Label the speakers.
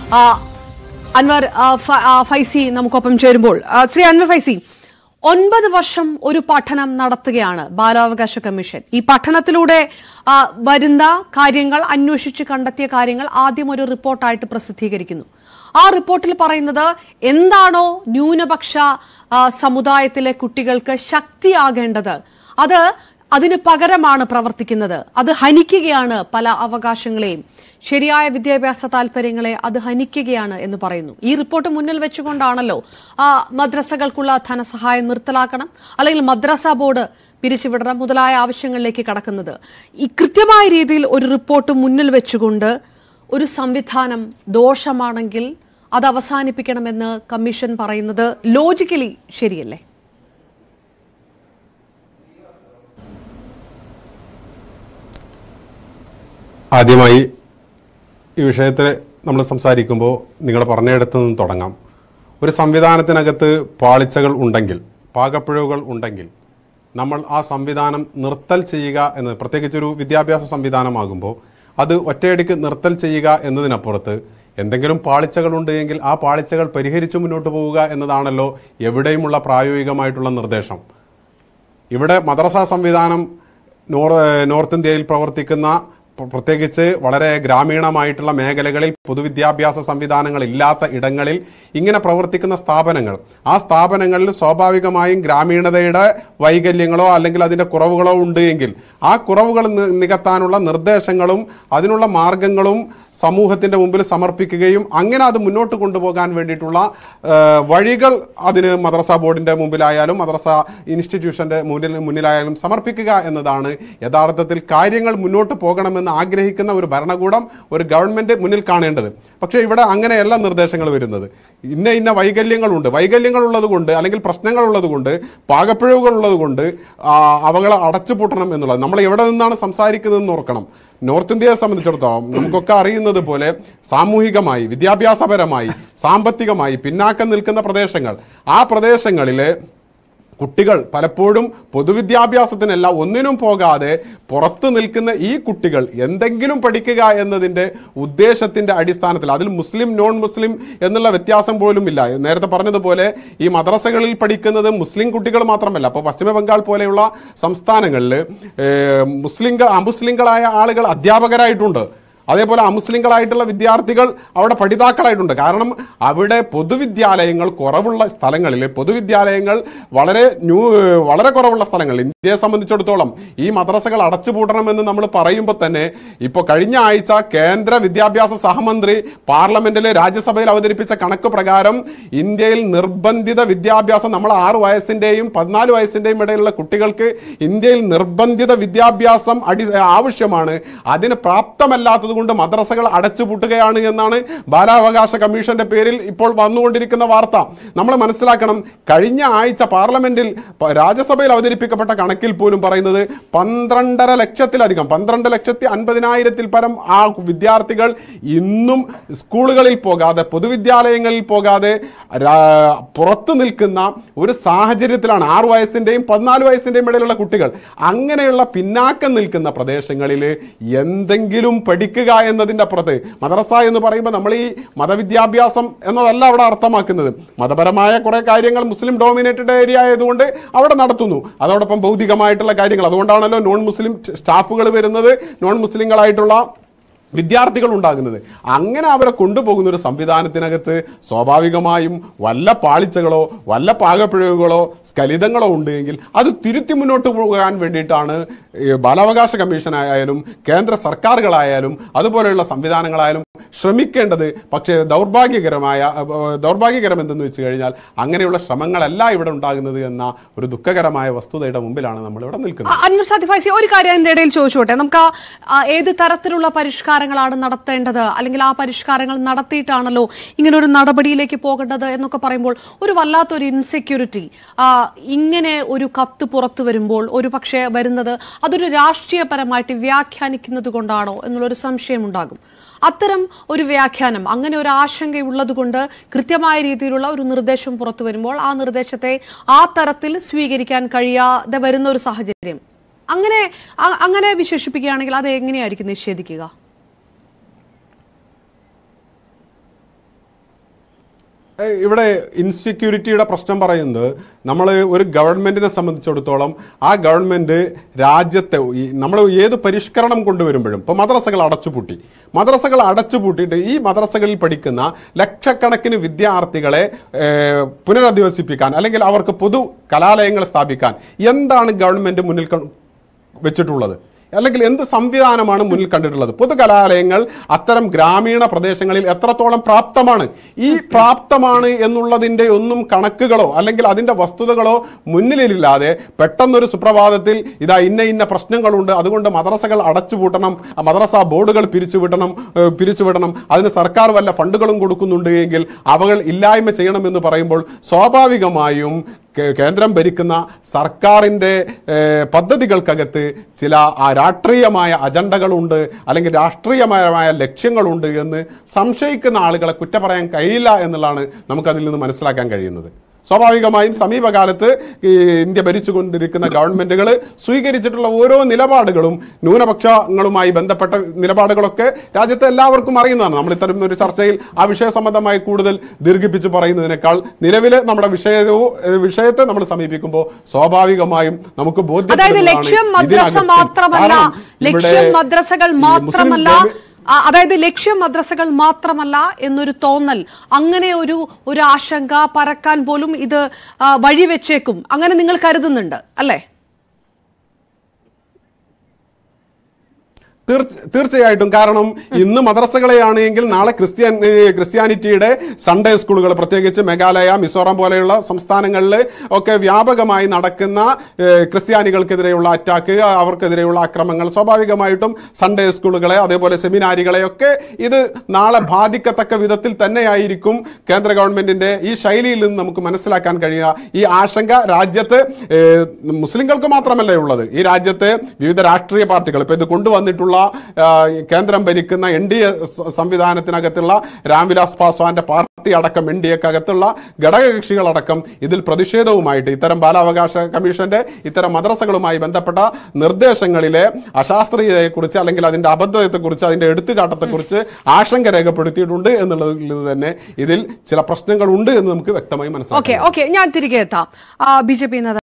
Speaker 1: ആ, അൻവർ ആ, ഫ- ആ, ഫൈസി നമുക്കൊപ്പം ചേരുമ്പോൾ ആ, ശ്രീ അൻവർ ഫൈസി ഒൻപത് വർഷം ഒരു പഠനം നടത്തുകയാണ് ബാലാവകാശ കമ്മീഷൻ ഈ പഠനത്തിലൂടെ ആ, വരുന്ന കാര്യങ്ങൾ അന്വേഷിച്ച് കണ്ടെത്തിയ കാര്യങ്ങൾ ആദ്യം ഒരു റിപ്പോർട്ടായിട്ട് പ്രസിദ്ധീകരിക്കുന്നു ആ റിപ്പോർട്ടിൽ പറയുന്നത് എന്താണോ ന്യൂനപക്ഷ ആ, സമുദായത്തിലെ കുട്ടികൾക്ക് ശക്തിയാകേണ്ടത് അത് അതിന് പകരമാണ് പ്രവർത്തിക്കുന്നത് അത് ഹനിക്കുകയാണ് പല അവകാശങ്ങളെയും ശരിയായ വിദ്യാഭ്യാസ താല്പര്യങ്ങളെ അത് ഹനിക്കുകയാണ് എന്ന് പറയുന്നു ഈ റിപ്പോർട്ട് മുന്നിൽ വെച്ചുകൊണ്ടാണല്ലോ ആ മദ്രസകൾക്കുള്ള ധനസഹായം നിർത്തലാക്കണം അല്ലെങ്കിൽ മദ്രസ ബോർഡ് പിരിച്ചുവിടണം മുതലായ ആവശ്യങ്ങളിലേക്ക് കടക്കുന്നത് ഈ കൃത്യമായ രീതിയിൽ ഒരു റിപ്പോർട്ട് മുന്നിൽ വെച്ചുകൊണ്ട് ഒരു സംവിധാനം ദോഷമാണെങ്കിൽ അത് അവസാനിപ്പിക്കണമെന്ന് കമ്മീഷൻ പറയുന്നത് ലോജിക്കലി ശരിയല്ലേ
Speaker 2: ആദ്യമായി ഈ വിഷയത്തിൽ നമ്മൾ സംസാരിക്കുമ്പോൾ നിങ്ങൾ പറഞ്ഞിടത്ത് നിന്ന് തുടങ്ങാം ഒരു സംവിധാനത്തിനകത്ത് പാളിച്ചകൾ ഉണ്ടെങ്കിൽ പാകപ്പിഴവുകൾ ഉണ്ടെങ്കിൽ നമ്മൾ ആ സംവിധാനം നിർത്തൽ ചെയ്യുക എന്ന് പ്രത്യേകിച്ചൊരു വിദ്യാഭ്യാസ സംവിധാനമാകുമ്പോൾ അത് ഒറ്റയടിക്ക് നിർത്തൽ ചെയ്യുക എന്നതിനപ്പുറത്ത് എന്തെങ്കിലും പാളിച്ചകളുണ്ട് എങ്കിൽ ആ പാളിച്ചകൾ പരിഹരിച്ചു മുന്നോട്ട് പോവുക എന്നതാണല്ലോ എവിടെയുമുള്ള പ്രായോഗികമായിട്ടുള്ള നിർദ്ദേശം ഇവിടെ മദ്രസ സംവിധാനം നോർ നോർത്ത് ഇന്ത്യയിൽ പ്രവർത്തിക്കുന്ന പ്ര- പ്രത്യേകിച്ച് വളരെ ഗ്രാമീണമായിട്ടുള്ള മേഖലകളിൽ പൊതുവിദ്യാഭ്യാസ സംവിധാനങ്ങൾ ഇല്ലാത്ത ഇടങ്ങളിൽ ഇങ്ങനെ പ്രവർത്തിക്കുന്ന സ്ഥാപനങ്ങൾ ആ സ്ഥാപനങ്ങളിൽ സ്വാഭാവികമായും ഗ്രാമീണതയുടെ വൈകല്യങ്ങളോ അല്ലെങ്കിൽ അതിൻ്റെ കുറവുകളോ ഉണ്ട് എങ്കിൽ ആ കുറവുകൾ നി- നികത്താനുള്ള നിർദ്ദേശങ്ങളും അതിനുള്ള മാർഗങ്ങളും സമൂഹത്തിൻ്റെ മുമ്പിൽ സമർപ്പിക്കുകയും അങ്ങനെ അത് മുന്നോട്ട് കൊണ്ടുപോകാൻ വേണ്ടിയിട്ടുള്ള ആ, വഴികൾ അതിന് മദ്രസ ബോർഡിൻ്റെ മുമ്പിലായാലും മദ്രസ ഇൻസ്റ്റിറ്റ്യൂഷൻ്റെ മുന്നിൽ മുന്നിലായാലും സമർപ്പിക്കുക എന്നതാണ് യഥാർത്ഥത്തിൽ കാര്യങ്ങൾ മുന്നോട്ട് പോകണമെന്ന് ആഗ്രഹിക്കുന്ന ഒരു ഭരണകൂടം ഒരു ഗവൺമെൻറ് മുന്നിൽ കാണേണ്ടത് പക്ഷേ ഇവിടെ അങ്ങനെയല്ല നിർദ്ദേശങ്ങൾ വരുന്നത് ഇന്ന ഇന്ന വൈകല്യങ്ങളുണ്ട് വൈകല്യങ്ങൾ ഉള്ളത് കൊണ്ട് അല്ലെങ്കിൽ പ്രശ്നങ്ങൾ ഉള്ളത് കൊണ്ട് പാകപ്പിഴവുകൾ ഉള്ളത് കൊണ്ട് ആ, അവകളെ അടച്ചുപൂട്ടണം എന്നുള്ളത് നമ്മൾ എവിടെ നിന്നാണ് സംസാരിക്കുന്നതെന്ന് ഓർക്കണം നോർത്ത് ഇന്ത്യയെ സംബന്ധിച്ചിടത്തോളം നമുക്കൊക്കെ അറിയുന്നത് പോലെ സാമൂഹികമായി വിദ്യാഭ്യാസപരമായി സാമ്പത്തികമായി പിന്നാക്കം നിൽക്കുന്ന പ്രദേശങ്ങൾ ആ പ്രദേശങ്ങളിലെ കുട്ടികൾ പലപ്പോഴും പൊതുവിദ്യാഭ്യാസത്തിനല്ല ഒന്നിനും പോകാതെ പുറത്തു നിൽക്കുന്ന ഈ കുട്ടികൾ എന്തെങ്കിലും പഠിക്കുക എന്നതിൻ്റെ ഉദ്ദേശത്തിൻ്റെ അടിസ്ഥാനത്തിൽ അതിൽ മുസ്ലിം നോൺ മുസ്ലിം എന്നുള്ള വ്യത്യാസം പോലും ഇല്ല നേരത്തെ പറഞ്ഞതുപോലെ ഈ മദ്രസകളിൽ പഠിക്കുന്നത് മുസ്ലിം കുട്ടികൾ മാത്രമല്ല അപ്പോൾ പശ്ചിമ ബംഗാൾ പോലെയുള്ള സംസ്ഥാനങ്ങളിൽ മുസ്ലിം അമുസ്ലിങ്ങളായ ആളുകൾ അധ്യാപകരായിട്ടുണ്ട് അതേപോലെ അമുസ്ലിങ്ങളായിട്ടുള്ള വിദ്യാർത്ഥികൾ അവിടെ പഠിതാക്കളായിട്ടുണ്ട് കാരണം അവിടെ പൊതുവിദ്യാലയങ്ങൾ കുറവുള്ള സ്ഥലങ്ങളിൽ പൊതുവിദ്യാലയങ്ങൾ വളരെ ന്യൂ വളരെ കുറവുള്ള സ്ഥലങ്ങളിൽ ഇന്ത്യയെ സംബന്ധിച്ചിടത്തോളം ഈ മദ്രസകൾ അടച്ചുപൂട്ടണമെന്ന് നമ്മൾ പറയുമ്പോൾ തന്നെ ഇപ്പോൾ കഴിഞ്ഞ ആഴ്ച കേന്ദ്ര വിദ്യാഭ്യാസ സഹമന്ത്രി പാർലമെന്റിലെ രാജ്യസഭയിൽ അവതരിപ്പിച്ച കണക്ക് പ്രകാരം ഇന്ത്യയിൽ നിർബന്ധിത വിദ്യാഭ്യാസം നമ്മൾ ആറ് വയസ്സിന്റെയും പതിനാല് വയസ്സിന്റെയും ഇടയിലുള്ള കുട്ടികൾക്ക് ഇന്ത്യയിൽ നിർബന്ധിത വിദ്യാഭ്യാസം അടി ആവശ്യമാണ് അതിന് പ്രാപ്തമല്ലാത്തത് കൊണ്ട് മദ്രസകൾ അടച്ചുപൂട്ടുകയാണ് എന്നാണ് ബാലാവകാശ കമ്മീഷന്റെ പേരിൽ ഇപ്പോൾ വന്നുകൊണ്ടിരിക്കുന്ന വാർത്ത നമ്മൾ മനസ്സിലാക്കണം കഴിഞ്ഞ ആഴ്ച പാർലമെന്റിൽ പ- രാജ്യസഭയിൽ അവതരിപ്പിക്കപ്പെട്ട കണക്കിൽ പോലും പറയുന്നത് പന്ത്രണ്ടര ലക്ഷത്തിലധികം പന്ത്രണ്ട് ലക്ഷത്തി അൻപതിനായിരത്തിൽ പരം ആ വിദ്യാർത്ഥികൾ ഇന്നും സ്കൂളുകളിൽ പോകാതെ പൊതുവിദ്യാലയങ്ങളിൽ പോകാതെ രാ- പുറത്തു നിൽക്കുന്ന ഒരു സാഹചര്യത്തിലാണ് ആറു വയസ്സിന്റെയും പതിനാല് വയസ്സിന്റെയും ഇടയിലുള്ള കുട്ടികൾ അങ്ങനെയുള്ള പിന്നാക്കം നിൽക്കുന്ന പ്രദേശങ്ങളിൽ എന്തെങ്കിലും പഠിക്കുക എന്നതിൻ്റെ അപ്പുറത്ത് മദ്രസ എന്ന് പറയുമ്പോൾ നമ്മൾ ഈ മതവിദ്യാഭ്യാസം എന്നതല്ല അവിടെ അർത്ഥമാക്കുന്നത് മതപരമായ കുറെ കാര്യങ്ങൾ മുസ്ലിം ഡോമിനേറ്റഡ് ഏരിയ ആയതുകൊണ്ട് അവിടെ നടത്തുന്നു അതോടൊപ്പം ഭൗതികമായിട്ടുള്ള കാര്യങ്ങൾ അതുകൊണ്ടാണല്ലോ നോൺ മുസ്ലിം സ്റ്റാഫുകൾ വരുന്നത് നോൺ മുസ്ലിങ്ങളായിട്ടുള്ള വിദ്യാർത്ഥികൾ ഉണ്ടാകുന്നത് അങ്ങനെ അവരെ കൊണ്ടുപോകുന്ന ഒരു സംവിധാനത്തിനകത്ത് സ്വാഭാവികമായും വല്ല പാളിച്ചകളോ വല്ല പാകപ്പിഴവുകളോ സ്ഖലിതങ്ങളോ ഉണ്ടെങ്കിൽ അത് തിരുത്തി മുന്നോട്ട് പോകാൻ വേണ്ടിയിട്ടാണ് ഈ ബാലാവകാശ കമ്മീഷനായാലും കേന്ദ്ര സർക്കാരുകളായാലും അതുപോലെയുള്ള സംവിധാനങ്ങളായാലും ശ്രമിക്കേണ്ടത് പക്ഷേ ദൗർഭാഗ്യകരമായ അഹ് ദൗർഭാഗ്യകരം എന്തെന്ന് വെച്ച് കഴിഞ്ഞാൽ അങ്ങനെയുള്ള ശ്രമങ്ങളല്ല ഇവിടെ ഉണ്ടാകുന്നത് എന്ന ഒരു ദുഃഖകരമായ വസ്തുതയുടെ മുമ്പിലാണ് നമ്മൾ ഇവിടെ നിൽക്കുന്നത്
Speaker 1: അ- അൻവർ സാദി ഫൈസി ഒരു കാര്യം അതിന്റെ ഇടയിൽ ചോദിച്ചോട്ടെ നമുക്ക് ആ, ആ, ഏത് തരത്തിലുള്ള പരിഷ്കാരങ്ങളാണ് നടത്തേണ്ടത് അല്ലെങ്കിൽ ആ പരിഷ്കാരങ്ങൾ നടത്തിയിട്ടാണല്ലോ ഇങ്ങനെ ഒരു നടപടിയിലേക്ക് പോകേണ്ടത് എന്നൊക്കെ പറയുമ്പോൾ ഒരു വല്ലാത്തൊരു ഇൻസെക്യൂരിറ്റി ഇങ്ങനെ ഒരു കത്ത് പുറത്തു വരുമ്പോൾ ഒരു പക്ഷേ വരുന്നത് അതൊരു രാഷ്ട്രീയപരമായിട്ട് വ്യാഖ്യാനിക്കുന്നത് കൊണ്ടാണോ എന്നുള്ളൊരു സംശയം ഉണ്ടാകും അത്തരം ഒരു വ്യാഖ്യാനം അങ്ങനെ ഒരു ആശങ്കയുള്ളത് കൊണ്ട് കൃത്യമായ രീതിയിലുള്ള ഒരു നിർദ്ദേശം പുറത്തു വരുമ്പോൾ ആ നിർദ്ദേശത്തെ ആ തരത്തിൽ സ്വീകരിക്കാൻ കഴിയാതെ വരുന്ന ഒരു സാഹചര്യം അങ്ങനെ അ- അങ്ങനെ വിശേഷിപ്പിക്കുകയാണെങ്കിൽ അത് എങ്ങനെയായിരിക്കും നിഷേധിക്കുക
Speaker 2: ഏഹ് ഇവിടെ ഇൻസെക്യൂരിറ്റിയുടെ പ്രശ്നം പറയുന്നത് നമ്മൾ ഒരു ഗവൺമെന്റിനെ സംബന്ധിച്ചിടത്തോളം ആ ഗവൺമെന്റ് രാജ്യത്തെ ഈ- നമ്മൾ ഏത് പരിഷ്കരണം കൊണ്ടുവരുമ്പോഴും ഇപ്പോൾ മദ്രസകൾ അടച്ചുപൂട്ടി മദ്രസകൾ അടച്ചുപൂട്ടിയിട്ട് ഈ മദ്രസകളിൽ പഠിക്കുന്ന ലക്ഷക്കണക്കിന് വിദ്യാർത്ഥികളെ ഏഹ്, പുനരധിവസിപ്പിക്കാൻ അല്ലെങ്കിൽ അവർക്ക് പൊതു കലാലയങ്ങൾ സ്ഥാപിക്കാൻ എന്താണ് ഗവൺമെന്റ് മുന്നിൽ ക- വെച്ചിട്ടുള്ളത് അല്ലെങ്കിൽ എന്ത് സംവിധാനമാണ് മുന്നിൽ കണ്ടിട്ടുള്ളത് പൊതുകലാലയങ്ങൾ അത്തരം ഗ്രാമീണ പ്രദേശങ്ങളിൽ എത്രത്തോളം പ്രാപ്തമാണ് ഈ പ്രാപ്തമാണ് എന്നുള്ളതിൻ്റെ ഒന്നും കണക്കുകളോ അല്ലെങ്കിൽ അതിൻ്റെ വസ്തുതകളോ മുന്നിലില്ലാതെ പെട്ടെന്നൊരു സുപ്രഭാതത്തിൽ ഇതാ ഇന്ന ഇന്ന പ്രശ്നങ്ങളുണ്ട് അതുകൊണ്ട് മദ്രസകൾ അടച്ചുപൂട്ടണം ആ മദ്രസ ബോർഡുകൾ പിരിച്ചുവിടണം ഏഹ്, പിരിച്ചുവിടണം അതിന് സർക്കാർ വല്ല ഫണ്ടുകളും കൊടുക്കുന്നുണ്ട് എങ്കിൽ അവകൾ ഇല്ലായ്മ ചെയ്യണമെന്ന് പറയുമ്പോൾ സ്വാഭാവികമായും കേ- കേന്ദ്രം ഭരിക്കുന്ന സർക്കാരിൻ്റെ ഏഹ്, പദ്ധതികൾക്കകത്ത് ചില ആ രാഷ്ട്രീയമായ അജണ്ടകളുണ്ട് അല്ലെങ്കിൽ രാഷ്ട്രീയമായ ലക്ഷ്യങ്ങളുണ്ട് എന്ന് സംശയിക്കുന്ന ആളുകളെ കുറ്റ പറയാൻ കഴിയില്ല എന്നുള്ളതാണ് നമുക്കതിൽ നിന്ന് മനസ്സിലാക്കാൻ കഴിയുന്നത് സ്വാഭാവികമായും സമീപകാലത്ത് ഈ ഇന്ത്യ ഭരിച്ചുകൊണ്ടിരിക്കുന്ന ഗവൺമെന്റുകൾ സ്വീകരിച്ചിട്ടുള്ള ഓരോ നിലപാടുകളും ന്യൂനപക്ഷങ്ങളുമായി ബന്ധപ്പെട്ട നിലപാടുകളൊക്കെ രാജ്യത്തെ എല്ലാവർക്കും അറിയുന്നതാണ് നമ്മൾ ഇത്തരം ഒരു ചർച്ചയിൽ ആ വിഷയ സംബന്ധമായി കൂടുതൽ ദീർഘിപ്പിച്ച് പറയുന്നതിനേക്കാൾ നിലവിലെ നമ്മുടെ വിഷയവും ഏഹ്, വിഷയത്തെ നമ്മൾ സമീപിക്കുമ്പോൾ സ്വാഭാവികമായും നമുക്ക്
Speaker 1: അതായത്
Speaker 2: ബോധ്യപ്പെടുന്നതാണ്
Speaker 1: ലക്ഷ്യം മദ്രസ
Speaker 2: ഇതിനകത്ത്
Speaker 1: മാത്രമല്ല
Speaker 2: കാരണം ഇവിടെ
Speaker 1: ലക്ഷ്യം മദ്രസകൾ
Speaker 2: ഈ മുസ്ലിം
Speaker 1: മാത്രമല്ല
Speaker 2: ഗ്രാമി-
Speaker 1: ആ, അതായത് ലക്ഷ്യം മദ്രസകൾ മാത്രമല്ല എന്നൊരു തോന്നൽ അങ്ങനെ ഒരു ഒരു ആശങ്ക പരക്കാൻ പോലും ഇത് ആ, വഴിവെച്ചേക്കും അങ്ങനെ നിങ്ങൾ കരുതുന്നുണ്ട് അല്ലേ
Speaker 2: തീർച്ച- തീർച്ചയായിട്ടും കാരണം ഇന്ന് മദ്രസകളെയാണ് എങ്കിൽ നാളെ ക്രിസ്ത്യൻ ഏ, ക്രിസ്ത്യാനിറ്റിയുടെ സൺഡേ സ്കൂളുകൾ പ്രത്യേകിച്ച് മേഘാലയ മിസോറാം പോലെയുള്ള സംസ്ഥാനങ്ങളിൽ ഒക്കെ വ്യാപകമായി നടക്കുന്ന ഏ, ക്രിസ്ത്യാനികൾക്കെതിരെയുള്ള അറ്റാക്ക് അവർക്കെതിരെയുള്ള ആക്രമങ്ങൾ സ്വാഭാവികമായിട്ടും സൺഡേ സ്കൂളുകളെ അതേപോലെ സെമിനാരികളെയൊക്കെ ഇത് നാളെ ബാധിക്കത്തക്ക വിധത്തിൽ തന്നെയായിരിക്കും കേന്ദ്ര ഗവൺമെന്റിന്റെ ഈ ശൈലിയിൽ നിന്ന് നമുക്ക് മനസ്സിലാക്കാൻ കഴിയുക ഈ ആശങ്ക രാജ്യത്ത് ഏ, മുസ്ലിങ്ങൾക്ക് മാത്രമല്ല ഉള്ളത് ഈ രാജ്യത്തെ വിവിധ രാഷ്ട്രീയ പാർട്ടികൾ ഇപ്പൊ ഇത് കൊണ്ടുവന്നിട്ടുള്ള ആ, കേന്ദ്രം ഭരിക്കുന്ന എൻ ഡി എ സംവിധാനത്തിനകത്തുള്ള രാംവിലാസ് പാസ്വാന്റെ പാർട്ടി അടക്കം എൻ ഡി എക്കകത്തുള്ള ഘടകകക്ഷികളടക്കം ഇതിൽ പ്രതിഷേധവുമായിട്ട് ഇത്തരം ബാലാവകാശ കമ്മീഷന്റെ ഇത്തരം മദ്രസകളുമായി ബന്ധപ്പെട്ട നിർദ്ദേശങ്ങളിലെ അശാസ്ത്രീയതയെക്കുറിച്ച് അല്ലെങ്കിൽ അതിന്റെ അബദ്ധത്തെക്കുറിച്ച് അതിന്റെ എടുത്തുചാട്ടത്തെക്കുറിച്ച് ആശങ്ക രേഖപ്പെടുത്തിയിട്ടുണ്ട് എന്നുള്ളതിൽ തന്നെ ഇതിൽ ചില പ്രശ്നങ്ങളുണ്ട് എന്ന് നമുക്ക് വ്യക്തമായി മനസ്സിലാക്കാം
Speaker 1: ഓക്കെ ഓക്കെ ഞാൻ തിരികെ എത്താം ബി ജെ പി നേതാവ്